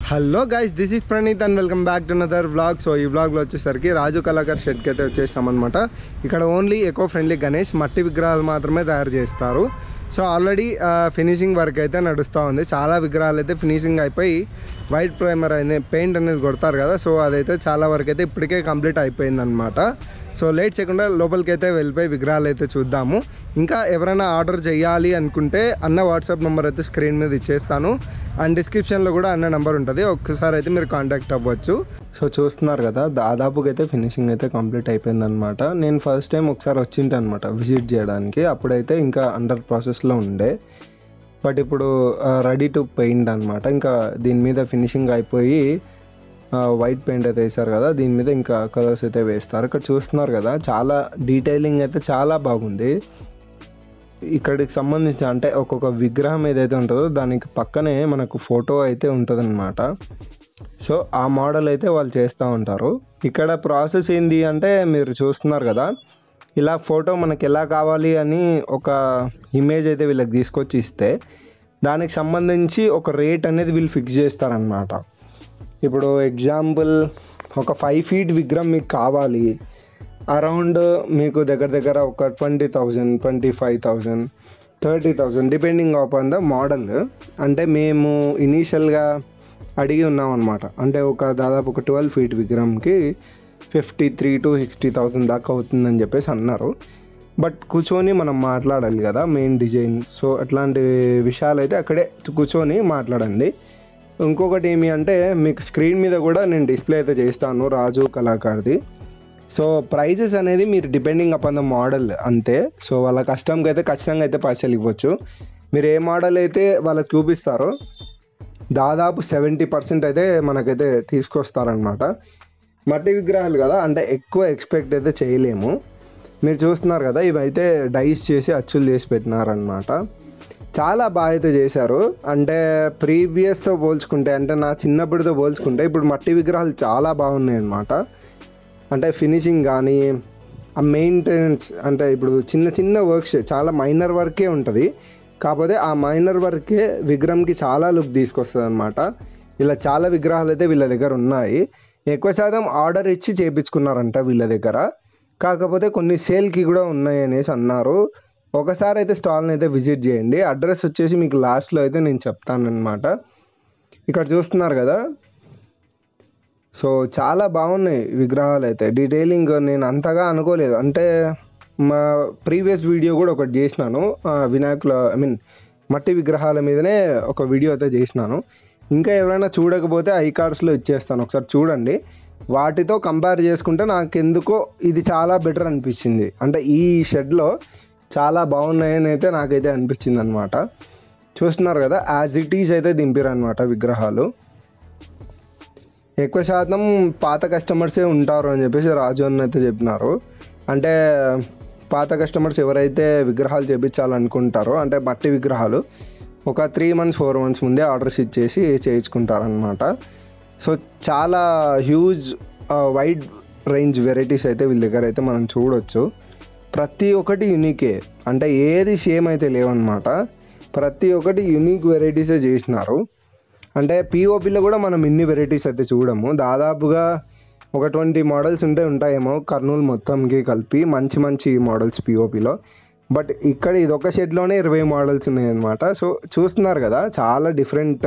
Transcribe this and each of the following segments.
hello guys this is Praneeth and welcome back to another vlog so ఈ వ్లాగ్లో వచ్చేసరికి రాజు కళాకర్ షెడ్కి అయితే వచ్చేసినాం అనమాట ఇక్కడ ఓన్లీ ఎకో ఫ్రెండ్లీ గణేష్ మట్టి విగ్రహాలు మాత్రమే తయారు చేస్తారు సో ఆల్రెడీ ఫినిషింగ్ వర్క్ అయితే నడుస్తూ ఉంది చాలా విగ్రహాలు అయితే ఫినిషింగ్ అయిపోయి వైట్ ప్రైమర్ అనే పెయింట్ అనేది కొడతారు కదా సో అదైతే చాలా వరకు అయితే ఇప్పటికే కంప్లీట్ అయిపోయింది అనమాట సో లేట్ చేయకుండా లోపలికి అయితే వెళ్ళిపోయి విగ్రహాలు అయితే చూద్దాము ఇంకా ఎవరైనా ఆర్డర్ చేయాలి అనుకుంటే అన్న వాట్సాప్ నెంబర్ అయితే స్క్రీన్ మీద ఇచ్చేస్తాను అండ్ డిస్క్రిప్షన్లో కూడా అన్న నెంబర్ ఉంటుంది ఒక్కసారి అయితే మీరు కాంటాక్ట్ అవ్వచ్చు సో చూస్తున్నారు కదా దాదాపుగా అయితే ఫినిషింగ్ అయితే కంప్లీట్ అయిపోయింది అనమాట నేను ఫస్ట్ టైం ఒకసారి వచ్చింటే అనమాట విజిట్ చేయడానికి అప్పుడైతే ఇంకా అండర్ ప్రాసెస్లో ఉండే బట్ ఇప్పుడు రెడీ టు పెయింట్ అనమాట ఇంకా దీని మీద ఫినిషింగ్ అయిపోయి వైట్ పెయింట్ అయితే వేశారు కదా దీని మీద ఇంకా కలర్స్ అయితే వేస్తారు ఇక్కడ చూస్తున్నారు కదా చాలా డీటెయిలింగ్ అయితే చాలా బాగుంది ఇక్కడికి సంబంధించి అంటే ఒక్కొక్క విగ్రహం ఏదైతే ఉంటుందో దానికి పక్కనే మనకు ఫోటో అయితే ఉంటుందన్నమాట సో ఆ మోడల్ అయితే వాళ్ళు చేస్తూ ఉంటారు ఇక్కడ ప్రాసెస్ ఏంది అంటే మీరు చూస్తున్నారు కదా ఇలా ఫోటో మనకి ఎలా కావాలి అని ఒక ఇమేజ్ అయితే వీళ్ళకి తీసుకొచ్చి ఇస్తే దానికి సంబంధించి ఒక రేట్ అనేది వీళ్ళు ఫిక్స్ చేస్తారనమాట ఇప్పుడు ఎగ్జాంపుల్ ఒక ఫైవ్ ఫీట్ విగ్రహం మీకు కావాలి అరౌండ్ మీకు దగ్గర దగ్గర ఒక twenty thousand twenty five thousand thirty thousand depending on the model అంటే మేము ఇనీషియల్గా అడిగి ఉన్నాం అనమాట అంటే ఒక దాదాపు ఒక ట్వెల్వ్ ఫీట్ విగ్రహంకి fifty three to sixty thousand దాకా అవుతుందని చెప్పేసి అన్నారు బట్ కూర్చొని మనం మాట్లాడాలి కదా మెయిన్ డిజైన్ సో అట్లాంటి విషయాలు అయితే అక్కడే కూర్చొని మాట్లాడండి ఇంకొకటి ఏమి అంటే మీకు స్క్రీన్ మీద కూడా నేను డిస్ప్లే అయితే చేస్తాను రాజు కళాకార్ది సో ప్రైజెస్ అనేది మీరు డిపెండింగ్ అపాన్ ద మోడల్ అంతే సో వాళ్ళ కస్టమర్కి అయితే ఖచ్చితంగా అయితే పైసలు ఇవ్వచ్చు మీరు ఏ మోడల్ అయితే వాళ్ళకి చూపిస్తారో దాదాపు సెవెంటీ పర్సెంట్ అయితే మనకైతే తీసుకొస్తారనమాట మట్టి విగ్రహాలు కదా అంటే ఎక్కువ ఎక్స్పెక్ట్ అయితే చేయలేము మీరు చూస్తున్నారు కదా ఇవైతే డైస్ చేసి అచ్చులు చేసి పెట్టినారనమాట చాలా బాగా అయితే చేశారు అంటే ప్రీవియస్తో పోల్చుకుంటే అంటే నా చిన్నప్పటితో పోల్చుకుంటే ఇప్పుడు మట్టి విగ్రహాలు చాలా బాగున్నాయి అన్నమాట అంటే ఫినిషింగ్ కానీ ఆ మెయింటెనెన్స్ అంటే ఇప్పుడు చిన్న చిన్న వర్క్స్ చాలా మైనర్ వర్కే ఉంటుంది కాకపోతే ఆ మైనర్ వర్కే విగ్రహంకి చాలా లుక్ తీసుకొస్తుంది అనమాట ఇలా చాలా విగ్రహాలు అయితే వీళ్ళ దగ్గర ఉన్నాయి ఎక్కువ శాతం ఆర్డర్ ఇచ్చి చేయించుకున్నారంట వీళ్ళ దగ్గర కాకపోతే కొన్ని సేల్కి కూడా ఉన్నాయి అనేసి అన్నారు ఒకసారి అయితే స్టాల్ని అయితే విజిట్ చేయండి అడ్రస్ వచ్చేసి మీకు లాస్ట్లో అయితే నేను చెప్తానమాట ఇక్కడ చూస్తున్నారు కదా సో చాలా బాగున్నాయి విగ్రహాలు అయితే డీటెయిలింగ్ నేను అంతగా అనుకోలేదు అంటే మా ప్రీవియస్ వీడియో కూడా ఒకటి చేసినాను ఆ వినాయకుల ఐ మీన్ మట్టి విగ్రహాల మీదనే ఒక వీడియో అయితే చేసినాను ఇంకా ఎవరైనా చూడకపోతే ఐ కార్డ్స్లో ఇచ్చేస్తాను ఒకసారి చూడండి వాటితో కంపేర్ చేసుకుంటే నాకు ఎందుకో ఇది చాలా బెటర్ అనిపించింది అంటే ఈ షెడ్లో చాలా బాగున్నాయని అయితే నాకైతే అనిపించింది అనమాట చూస్తున్నారు కదా యాజ్ ఇట్ ఈజ్ అయితే దింపారు అనమాట విగ్రహాలు ఎక్కువ శాతం పాత కస్టమర్సే ఉంటారు అని చెప్పేసి రాజు అన్న అయితే చెప్పినారు అంటే పాత కస్టమర్స్ ఎవరైతే విగ్రహాలు చేయించాలనుకుంటారో అంటే మట్టి విగ్రహాలు ఒక త్రీ మంత్స్ ఫోర్ మంత్స్ ముందే ఆర్డర్స్ ఇచ్చేసి చేయించుకుంటారనమాట సో చాలా హ్యూజ్ వైడ్ రేంజ్ వెరైటీస్ అయితే వీళ్ళ దగ్గర అయితే మనం చూడొచ్చు ప్రతి ఒక్కటి యూనికే అంటే ఏది సేమ్ అయితే లేవన్నమాట ప్రతి ఒక్కటి యూనిక్ వెరైటీసే చేసినారు అంటే పిఓపిలో కూడా మనం ఇన్ని వెరైటీస్ అయితే చూడము దాదాపుగా ఒక ట్వంటీ మోడల్స్ ఉంటే ఉంటాయేమో కర్నూలు మొత్తంకి కలిపి మంచి మంచి మోడల్స్ పిఓపిలో బట్ ఇక్కడ ఇది ఒక షెడ్లోనే ఇరవై మోడల్స్ ఉన్నాయన్నమాట సో చూస్తున్నారు కదా చాలా డిఫరెంట్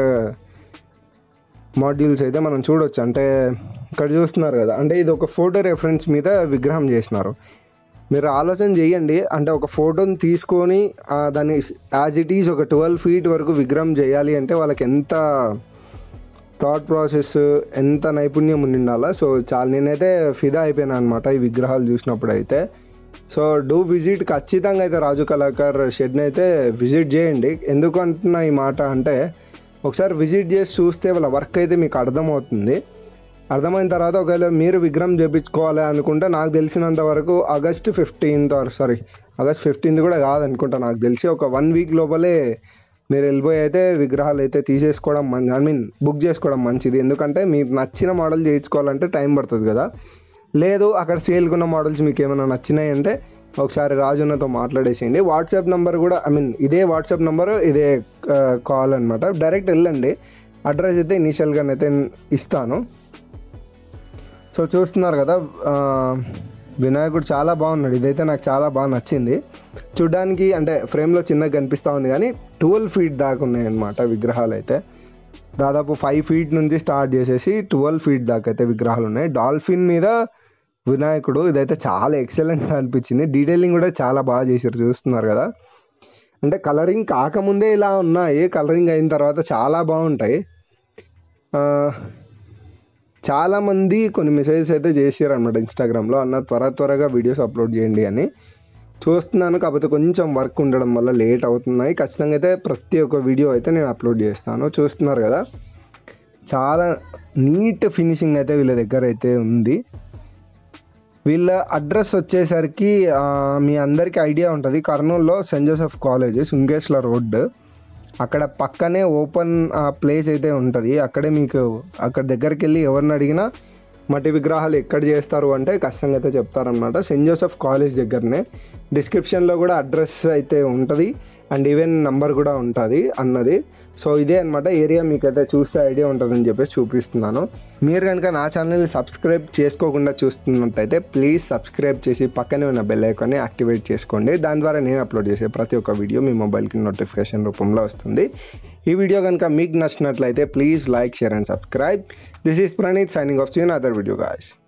మాడ్యూల్స్ అయితే మనం చూడొచ్చు అంటే ఇక్కడ చూస్తున్నారు కదా అంటే ఇది ఒక ఫోటో రెఫరెన్స్ మీద విగ్రహం చేసినారు మీరు ఆలోచన చేయండి అంటే ఒక ఫోటోని తీసుకొని ఆ, దాన్ని యాజ్ ఇట్ ఈజ్ ఒక ట్వెల్వ్ ఫీట్ వరకు విగ్రహం చేయాలి అంటే వాళ్ళకి ఎంత థాట్ ప్రాసెస్ ఎంత నైపుణ్యం ఉండాలా సో చాలా నేనైతే ఫిదా అయిపోయాను అనమాట ఈ విగ్రహాలు చూసినప్పుడు అయితే సో డూ విజిట్ ఖచ్చితంగా అయితే రాజు కళాకార్ షెడ్ని అయితే విజిట్ చేయండి ఎందుకు అంటున్నా ఈ మాట అంటే ఒకసారి విజిట్ చేసి చూస్తే వాళ్ళ వర్క్ అయితే మీకు అర్థమవుతుంది అర్థమైన తర్వాత ఒకవేళ మీరు విగ్రహం చేయించుకోవాలి అనుకుంటే నాకు తెలిసినంత వరకు August fifteenth or sorry August fifteenth కూడా కాదనుకుంటా నాకు తెలిసి ఒక వన్ వీక్ లోపలే మీరు వెళ్ళిపోయి అయితే విగ్రహాలు అయితే తీసేసుకోవడం మంచి ఐ మీన్ బుక్ చేసుకోవడం మంచిది ఎందుకంటే మీకు నచ్చిన మోడల్ చేయించుకోవాలంటే టైం పడుతుంది కదా లేదు అక్కడ సేల్కున్న మోడల్స్ మీకు ఏమైనా నచ్చినాయి అంటే ఒకసారి రాజున్నతో మాట్లాడేసేయండి వాట్సాప్ నెంబర్ కూడా ఐ మీన్ ఇదే వాట్సాప్ నెంబర్ ఇదే కాల్ అనమాట డైరెక్ట్ వెళ్ళండి అడ్రస్ అయితే ఇనీషియల్గా అయితే ఇస్తాను సో చూస్తున్నారు కదా ఆ, వినాయకుడు చాలా బాగున్నాడు ఇదైతే నాకు చాలా బాగా నచ్చింది చూడ్డానికి అంటే ఫ్రేమ్లో చిన్నగా కనిపిస్తూ ఉంది కానీ ట్వెల్వ్ ఫీట్ దాకా ఉన్నాయి అన్నమాట విగ్రహాలు అయితే దాదాపు ఫైవ్ ఫీట్ నుంచి స్టార్ట్ చేసేసి ట్వెల్వ్ ఫీట్ దాకా అయితే విగ్రహాలు ఉన్నాయి డాల్ఫిన్ మీద వినాయకుడు ఇదైతే చాలా ఎక్సలెంట్ అనిపించింది డీటెయిలింగ్ కూడా చాలా బాగా చేశారు చూస్తున్నారు కదా అంటే కలరింగ్ కాకముందే ఇలా ఉన్నాయి కలరింగ్ అయిన తర్వాత చాలా బాగుంటాయి ఆ, చాలామంది కొన్ని మెసేజెస్ అయితే చేసారు అనమాట ఇన్స్టాగ్రామ్లో అన్న త్వర త్వరగా వీడియోస్ అప్లోడ్ చేయండి అని చూస్తున్నాను కాకపోతే కొంచెం వర్క్ ఉండడం వల్ల లేట్ అవుతున్నాయి ఖచ్చితంగా అయితే ప్రతి ఒక్క వీడియో అయితే నేను అప్లోడ్ చేస్తాను చూస్తున్నారు కదా చాలా నీట్ ఫినిషింగ్ అయితే వీళ్ళ దగ్గర అయితే ఉంది వీళ్ళ అడ్రస్ వచ్చేసరికి ఆ, మీ అందరికీ ఐడియా ఉంటుంది కర్నూలులో సెయింట్ జోసెఫ్ కాలేజ్ సుంగేశ్ల రోడ్ అక్కడ పక్కనే ఓపెన్ ప్లేస్ అయితే ఉంటుంది అక్కడే మీకు అక్కడ దగ్గరికి వెళ్ళి ఎవరిని అడిగినా మట్టి విగ్రహాలు ఎక్కడ చేస్తారు అంటే ఖచ్చితంగా అయితే చెప్తారనమాట సెయింట్ జోసెఫ్ కాలేజ్ దగ్గరనే డిస్క్రిప్షన్లో కూడా అడ్రస్ అయితే ఉంటుంది అండ్ ఈవెన్ నంబర్ కూడా ఉంటుంది అన్నది సో ఇదే అనమాట ఏరియా మీకైతే చూస్తే ఐడియా ఉంటుందని చెప్పేసి చూపిస్తున్నాను మీరు కనుక నా ఛానల్ని సబ్స్క్రైబ్ చేసుకోకుండా చూస్తున్నట్టయితే ప్లీజ్ సబ్స్క్రైబ్ చేసి పక్కనే ఉన్న బెల్ ఐకాన్ని యాక్టివేట్ చేసుకోండి దాని ద్వారా నేను అప్లోడ్ చేసే ప్రతి ఒక్క వీడియో మీ మొబైల్కి నోటిఫికేషన్ రూపంలో వస్తుంది ఈ వీడియో కనుక మీకు నచ్చినట్లయితే please like share and subscribe this is Praneeth signing off see in other video guys